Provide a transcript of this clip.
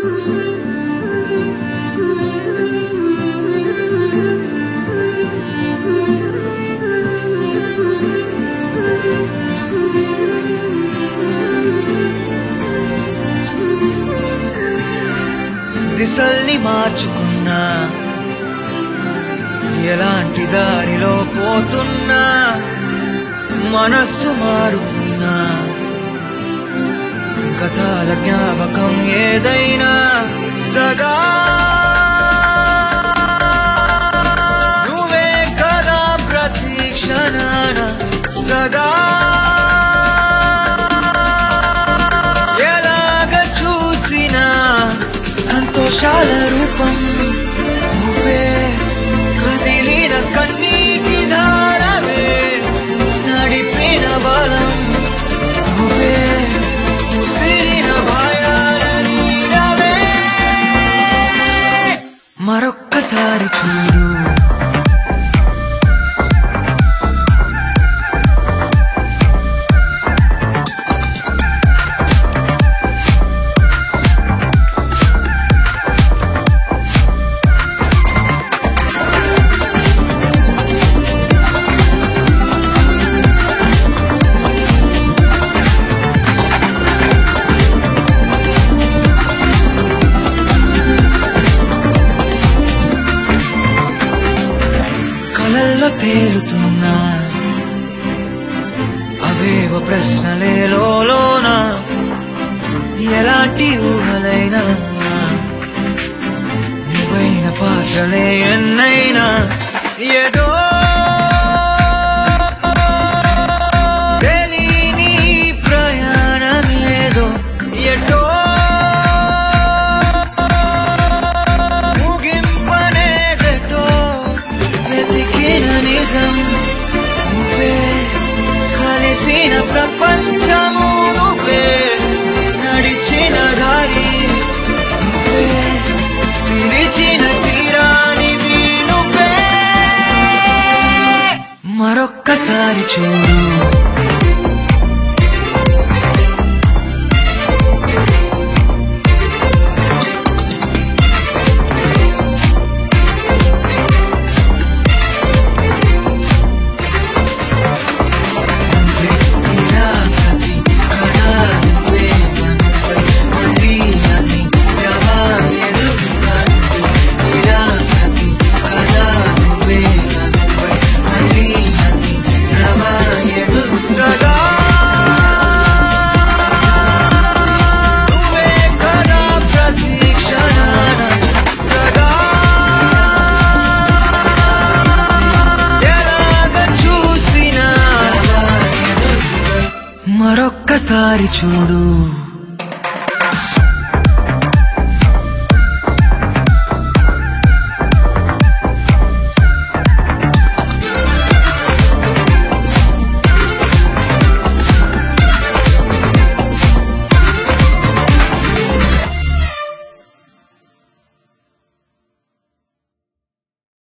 దిశల్ని మార్చుకున్నా ఎలాంటి దారిలో పోతున్నా మనస్సు మారుతున్నా గతాల జ్ఞాపకం ఏదైనా సగా నువ్వే కదా ప్రతి క్షణాన సగా ఎలాగ చూసినా సంతోషాల రూపం నువ్వే కదిలిన కన్నీటి ధారవే నడిపిన బలం నువ్వే ముసిరిన భయాల నీడవే మరొక్కసారి చూడు కలల్లో తేలుతున్నా అవేవ ప్రశ్నలే లోన ఎలాంటి ఊహలైనా నువ్వైన పాత్రలే ఎన్నైనా ఏదో తెలియని ప్రయాణమేదో ఎటో ముగింపనేదటో వెతికిన నిజం నువ్వే కలిసిన ప్రపంచము నువ్వే నడిచిన దారి నువ్వే పిలిచిన తీరానివి నువ్వే మరొక్కసారి చూడు సదా నువ్వే కదా ప్రతి క్షణాన సదా ఎలాగ చూసినా మరొక్కసారి చూడు